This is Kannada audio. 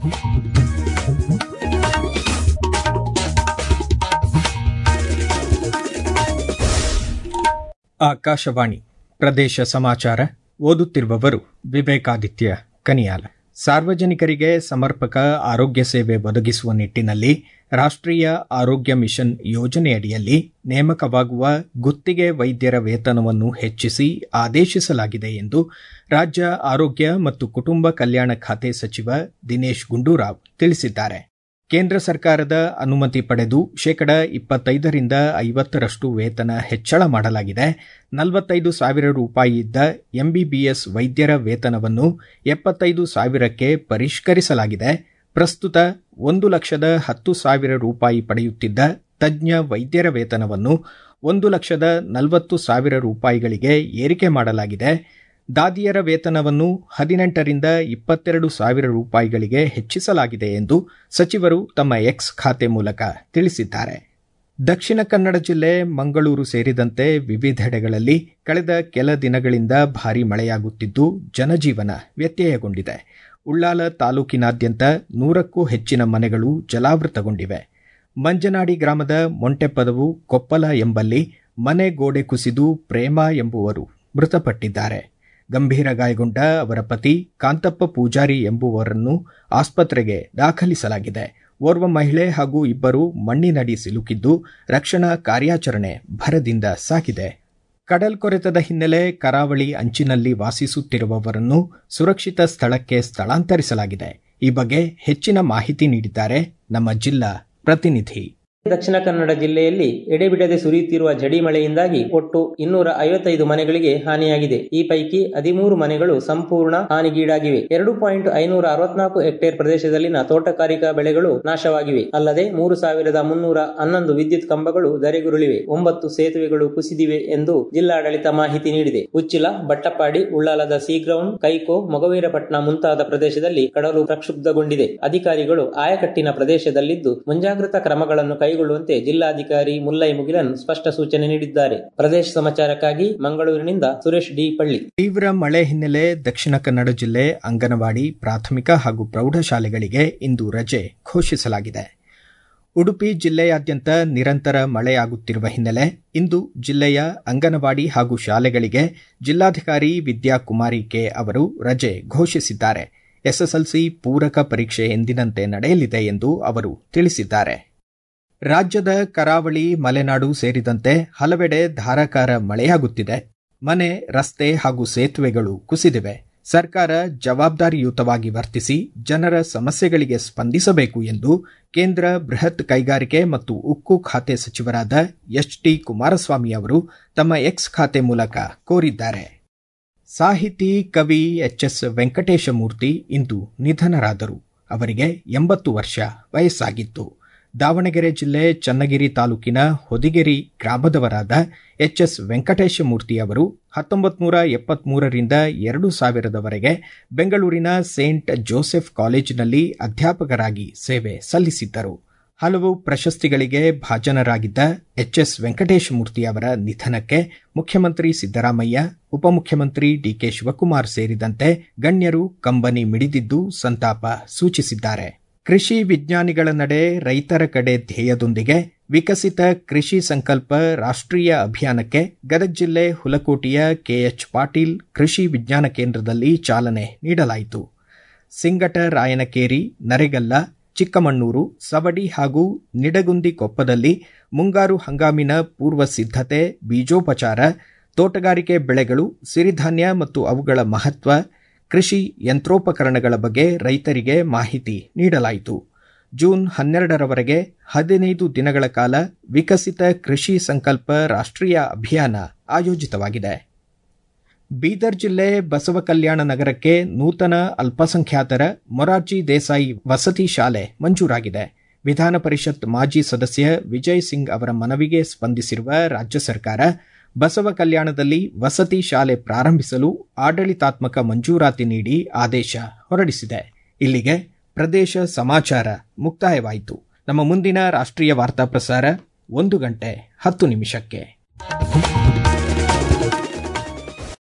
ಆಕಾಶವಾಣಿ ಪ್ರದೇಶ ಸಮಾಚಾರ ಓದುತ್ತಿರುವವರು ವಿವೇಕಾದಿತ್ಯ ಕನಿಯಾಲ ಸಾರ್ವಜನಿಕರಿಗೆ ಸಮರ್ಪಕ ಆರೋಗ್ಯ ಸೇವೆ ಒದಗಿಸುವ ನಿಟ್ಟಿನಲ್ಲಿ ರಾಷ್ಟ್ರೀಯ ಆರೋಗ್ಯ ಮಿಷನ್ ಯೋಜನೆಯಡಿಯಲ್ಲಿ ನೇಮಕವಾಗುವ ಗುತ್ತಿಗೆ ವೈದ್ಯರ ವೇತನವನ್ನು ಹೆಚ್ಚಿಸಿ ಆದೇಶಿಸಲಾಗಿದೆ ಎಂದು ರಾಜ್ಯ ಆರೋಗ್ಯ ಮತ್ತು ಕುಟುಂಬ ಕಲ್ಯಾಣ ಖಾತೆ ಸಚಿವ ದಿನೇಶ್ ಗುಂಡೂರಾವ್ ತಿಳಿಸಿದ್ದಾರೆ ಕೇಂದ್ರ ಸರ್ಕಾರದ ಅನುಮತಿ ಪಡೆದು ಶೇಕಡ ಇಪ್ಪತ್ತೈದರಿಂದ ಐವತ್ತರಷ್ಟು ವೇತನ ಹೆಚ್ಚಳ ಮಾಡಲಾಗಿದೆ ನಲವತ್ತೈದು ಸಾವಿರ ರೂಪಾಯಿ ಇದ್ದ ಎಂಬಿಬಿಎಸ್ ವೈದ್ಯರ ವೇತನವನ್ನು ಎಪ್ಪತ್ತೈದು ಸಾವಿರಕ್ಕೆ ಪರಿಷ್ಕರಿಸಲಾಗಿದೆ ಪ್ರಸ್ತುತ ಒಂದು ಲಕ್ಷದ ಹತ್ತು ಸಾವಿರ ರೂಪಾಯಿ ಪಡೆಯುತ್ತಿದ್ದ ತಜ್ಞ ವೈದ್ಯರ ವೇತನವನ್ನು ಒಂದು ಲಕ್ಷದ ನಲವತ್ತು ಸಾವಿರ ರೂಪಾಯಿಗಳಿಗೆ ಏರಿಕೆ ಮಾಡಲಾಗಿದೆ ದಾದಿಯರ ವೇತನವನ್ನು ಹದಿನೆಂಟರಿಂದ ಇಪ್ಪತ್ತೆರಡು ಸಾವಿರ ರೂಪಾಯಿಗಳಿಗೆ ಹೆಚ್ಚಿಸಲಾಗಿದೆ ಎಂದು ಸಚಿವರು ತಮ್ಮ ಎಕ್ಸ್ ಖಾತೆ ಮೂಲಕ ತಿಳಿಸಿದ್ದಾರೆ ದಕ್ಷಿಣ ಕನ್ನಡ ಜಿಲ್ಲೆ ಮಂಗಳೂರು ಸೇರಿದಂತೆ ವಿವಿಧೆಡೆಗಳಲ್ಲಿ ಕಳೆದ ಕೆಲ ದಿನಗಳಿಂದ ಭಾರೀ ಮಳೆಯಾಗುತ್ತಿದ್ದು ಜನಜೀವನ ವ್ಯತ್ಯಯಗೊಂಡಿದೆ ಉಳ್ಳಾಲ ತಾಲೂಕಿನಾದ್ಯಂತ ನೂರಕ್ಕೂ ಹೆಚ್ಚಿನ ಮನೆಗಳು ಜಲಾವೃತಗೊಂಡಿವೆ ಮಂಜನಾಡಿ ಗ್ರಾಮದ ಮೊಂಟೆಪದವು ಕೊಪ್ಪಲ ಎಂಬಲ್ಲಿ ಮನೆ ಗೋಡೆ ಕುಸಿದು ಪ್ರೇಮ ಎಂಬುವರು ಮೃತಪಟ್ಟಿದ್ದಾರೆ ಗಂಭೀರ ಗಾಯಗೊಂಡ ಅವರ ಪತಿ ಕಾಂತಪ್ಪ ಪೂಜಾರಿ ಎಂಬುವರನ್ನು ಆಸ್ಪತ್ರೆಗೆ ದಾಖಲಿಸಲಾಗಿದೆ ಓರ್ವ ಮಹಿಳೆ ಹಾಗೂ ಇಬ್ಬರು ಮಣ್ಣಿನಡಿ ಸಿಲುಕಿದ್ದು ರಕ್ಷಣಾ ಕಾರ್ಯಾಚರಣೆ ಭರದಿಂದ ಸಾಗಿದೆ ಕಡಲ್ಕೊರೆತದ ಹಿನ್ನೆಲೆ ಕರಾವಳಿ ಅಂಚಿನಲ್ಲಿ ವಾಸಿಸುತ್ತಿರುವವರನ್ನು ಸುರಕ್ಷಿತ ಸ್ಥಳಕ್ಕೆ ಸ್ಥಳಾಂತರಿಸಲಾಗಿದೆ ಈ ಬಗ್ಗೆ ಹೆಚ್ಚಿನ ಮಾಹಿತಿ ನೀಡಿದ್ದಾರೆ ನಮ್ಮ ಜಿಲ್ಲಾ ಪ್ರತಿನಿಧಿ ದಕ್ಷಿಣ ಕನ್ನಡ ಜಿಲ್ಲೆಯಲ್ಲಿ ಎಡೆಬಿಡದೆ ಸುರಿಯುತ್ತಿರುವ ಜಡಿ ಮಳೆಯಿಂದಾಗಿ ಒಟ್ಟು ಇನ್ನೂರ ಐವತ್ತೈದು ಮನೆಗಳಿಗೆ ಹಾನಿಯಾಗಿದೆ ಈ ಪೈಕಿ ಹದಿಮೂರು ಮನೆಗಳು ಸಂಪೂರ್ಣ ಹಾನಿಗೀಡಾಗಿವೆ ಎರಡು ಪಾಯಿಂಟ್ ಐನೂರ ಅರವತ್ನಾಲ್ಕು ಹೆಕ್ಟೇರ್ ಪ್ರದೇಶದಲ್ಲಿನ ತೋಟಗಾರಿಕಾ ಬೆಳೆಗಳು ನಾಶವಾಗಿವೆ ಅಲ್ಲದೆ ಮೂರು ಸಾವಿರದ ಮುನ್ನೂರ ಹನ್ನೊಂದು ವಿದ್ಯುತ್ ಕಂಬಗಳು ಧರೆಗುರುಳಿವೆ ಒಂಬತ್ತು ಸೇತುವೆಗಳು ಕುಸಿದಿವೆ ಎಂದು ಜಿಲ್ಲಾಡಳಿತ ಮಾಹಿತಿ ನೀಡಿದೆ ಉಚ್ಚಿಲ ಬಟ್ಟಪ್ಪಾಡಿ ಉಳ್ಳಾಲದ ಸಿ ಗ್ರೌಂಡ್ ಕೈಕೋ ಮೊಗವೀರಪಟ್ಟಣ ಮುಂತಾದ ಪ್ರದೇಶದಲ್ಲಿ ಕಡಲು ಪ್ರಕ್ಷುಬ್ಧಗೊಂಡಿದೆ ಅಧಿಕಾರಿಗಳು ಆಯಕಟ್ಟಿನ ಪ್ರದೇಶದಲ್ಲಿದ್ದು ಮುಂಜಾಗ್ರತಾ ಕ್ರಮಗಳನ್ನು ಕೈಗೊಳ್ಳುವಂತೆ ಜಿಲ್ಲಾಧಿಕಾರಿ ಮುಲ್ಲೈ ಮುಗಿಲನ್ ಸ್ಪಷ್ಟ ಸೂಚನೆ ನೀಡಿದ್ದಾರೆ ಪ್ರದೇಶ ಸಮಾಚಾರಕ್ಕಾಗಿ ಮಂಗಳೂರಿನಿಂದ ಸುರೇಶ್ ಡಿ ಪಳ್ಳಿ ತೀವ್ರ ಮಳೆ ಹಿನ್ನೆಲೆ ದಕ್ಷಿಣ ಕನ್ನಡ ಜಿಲ್ಲೆ ಅಂಗನವಾಡಿ ಪ್ರಾಥಮಿಕ ಹಾಗೂ ಪ್ರೌಢಶಾಲೆಗಳಿಗೆ ಇಂದು ರಜೆ ಘೋಷಿಸಲಾಗಿದೆ ಉಡುಪಿ ಜಿಲ್ಲೆಯಾದ್ಯಂತ ನಿರಂತರ ಮಳೆಯಾಗುತ್ತಿರುವ ಹಿನ್ನೆಲೆ ಇಂದು ಜಿಲ್ಲೆಯ ಅಂಗನವಾಡಿ ಹಾಗೂ ಶಾಲೆಗಳಿಗೆ ಜಿಲ್ಲಾಧಿಕಾರಿ ವಿದ್ಯಾಕುಮಾರಿ ಕೆ ಅವರು ರಜೆ ಘೋಷಿಸಿದ್ದಾರೆ ಎಸ್ಎಸ್ಎಲ್ಸಿ ಪೂರಕ ಪರೀಕ್ಷೆ ಎಂದಿನಂತೆ ನಡೆಯಲಿದೆ ಎಂದು ಅವರು ತಿಳಿಸಿದ್ದಾರೆ ರಾಜ್ಯದ ಕರಾವಳಿ ಮಲೆನಾಡು ಸೇರಿದಂತೆ ಹಲವೆಡೆ ಧಾರಾಕಾರ ಮಳೆಯಾಗುತ್ತಿದೆ ಮನೆ ರಸ್ತೆ ಹಾಗೂ ಸೇತುವೆಗಳು ಕುಸಿದಿವೆ ಸರ್ಕಾರ ಜವಾಬ್ದಾರಿಯುತವಾಗಿ ವರ್ತಿಸಿ ಜನರ ಸಮಸ್ಯೆಗಳಿಗೆ ಸ್ಪಂದಿಸಬೇಕು ಎಂದು ಕೇಂದ್ರ ಬೃಹತ್ ಕೈಗಾರಿಕೆ ಮತ್ತು ಉಕ್ಕು ಖಾತೆ ಸಚಿವರಾದ ಎಚ್ ಡಿ ಕುಮಾರಸ್ವಾಮಿ ಅವರು ತಮ್ಮ ಎಕ್ಸ್ ಖಾತೆ ಮೂಲಕ ಕೋರಿದ್ದಾರೆ ಸಾಹಿತಿ ಕವಿ ಎಚ್ ಎಸ್ ವೆಂಕಟೇಶಮೂರ್ತಿ ಇಂದು ನಿಧನರಾದರು ಅವರಿಗೆ ಎಂಬತ್ತು ವರ್ಷ ವಯಸ್ಸಾಗಿತ್ತು ದಾವಣಗೆರೆ ಜಿಲ್ಲೆ ಚನ್ನಗಿರಿ ತಾಲೂಕಿನ ಹೊದಿಗೆರಿ ಗ್ರಾಮದವರಾದ ಎಚ್ ಎಸ್ ವೆಂಕಟೇಶಮೂರ್ತಿ ಅವರು ಹತ್ತೊಂಬತ್ತು ನೂರ ಎಪ್ಪತ್ಮೂರರಿಂದ ಎರಡು ಸಾವಿರದವರೆಗೆ ಬೆಂಗಳೂರಿನ ಸೇಂಟ್ ಜೋಸೆಫ್ ಕಾಲೇಜಿನಲ್ಲಿ ಅಧ್ಯಾಪಕರಾಗಿ ಸೇವೆ ಸಲ್ಲಿಸಿದ್ದರು ಹಲವು ಪ್ರಶಸ್ತಿಗಳಿಗೆ ಭಾಜನರಾಗಿದ್ದ ಎಚ್ ಎಸ್ ವೆಂಕಟೇಶಮೂರ್ತಿ ಅವರ ನಿಧನಕ್ಕೆ ಮುಖ್ಯಮಂತ್ರಿ ಸಿದ್ದರಾಮಯ್ಯ ಉಪಮುಖ್ಯಮಂತ್ರಿ ಡಿಕೆ ಶಿವಕುಮಾರ್ ಸೇರಿದಂತೆ ಗಣ್ಯರು ಕಂಬನಿ ಮಿಡಿದಿದ್ದು ಸಂತಾಪ ಸೂಚಿಸಿದ್ದಾರೆ ಕೃಷಿ ವಿಜ್ಞಾನಿಗಳ ನಡೆ ರೈತರ ಕಡೆ ಧ್ಯೇಯದೊಂದಿಗೆ ವಿಕಸಿತ ಕೃಷಿ ಸಂಕಲ್ಪ ರಾಷ್ಟ್ರೀಯ ಅಭಿಯಾನಕ್ಕೆ ಗದಗ ಜಿಲ್ಲೆ ಹುಲಕೋಟೆಯ ಕೆಎಚ್ ಪಾಟೀಲ್ ಕೃಷಿ ವಿಜ್ಞಾನ ಕೇಂದ್ರದಲ್ಲಿ ಚಾಲನೆ ನೀಡಲಾಯಿತು ಸಿಂಗಟ ರಾಯನಕೇರಿ ನರೆಗಲ್ಲ ಚಿಕ್ಕಮಣ್ಣೂರು ಸವಡಿ ಹಾಗೂ ನಿಡಗುಂದಿ ಕೊಪ್ಪದಲ್ಲಿ ಮುಂಗಾರು ಹಂಗಾಮಿನ ಪೂರ್ವ ಸಿದ್ಧತೆ ಬೀಜೋಪಚಾರ ತೋಟಗಾರಿಕೆ ಬೆಳೆಗಳು ಸಿರಿಧಾನ್ಯ ಮತ್ತು ಅವುಗಳ ಮಹತ್ವ ಕೃಷಿ ಯಂತ್ರೋಪಕರಣಗಳ ಬಗ್ಗೆ ರೈತರಿಗೆ ಮಾಹಿತಿ ನೀಡಲಾಯಿತು ಜೂನ್ ಹನ್ನೆರಡರವರೆಗೆ ಹದಿನೈದು ದಿನಗಳ ಕಾಲ ವಿಕಸಿತ ಕೃಷಿ ಸಂಕಲ್ಪ ರಾಷ್ಟ್ರೀಯ ಅಭಿಯಾನ ಆಯೋಜಿತವಾಗಿದೆ ಬೀದರ್ ಜಿಲ್ಲೆ ಬಸವ ಕಲ್ಯಾಣ ನಗರಕ್ಕೆ ನೂತನ ಅಲ್ಪಸಂಖ್ಯಾತರ ಮೊರಾರ್ಜಿ ದೇಸಾಯಿ ವಸತಿ ಶಾಲೆ ಮಂಜೂರಾಗಿದೆ ವಿಧಾನ ಪರಿಷತ್ ಮಾಜಿ ಸದಸ್ಯ ವಿಜಯ್ ಸಿಂಗ್ ಅವರ ಮನವಿಗೆ ಸ್ಪಂದಿಸಿರುವ ರಾಜ್ಯ ಸರ್ಕಾರ ಬಸವ ಕಲ್ಯಾಣದಲ್ಲಿ ವಸತಿ ಶಾಲೆ ಪ್ರಾರಂಭಿಸಲು ಆಡಳಿತಾತ್ಮಕ ಮಂಜೂರಾತಿ ನೀಡಿ ಆದೇಶ ಹೊರಡಿಸಿದೆ ಇಲ್ಲಿಗೆ ಪ್ರದೇಶ ಸಮಾಚಾರ ಮುಕ್ತಾಯವಾಯಿತು ನಮ್ಮ ಮುಂದಿನ ರಾಷ್ಟ್ರೀಯ ವಾರ್ತಾ ಪ್ರಸಾರ ಒಂದು ಗಂಟೆ ಹತ್ತು ನಿಮಿಷಕ್ಕೆ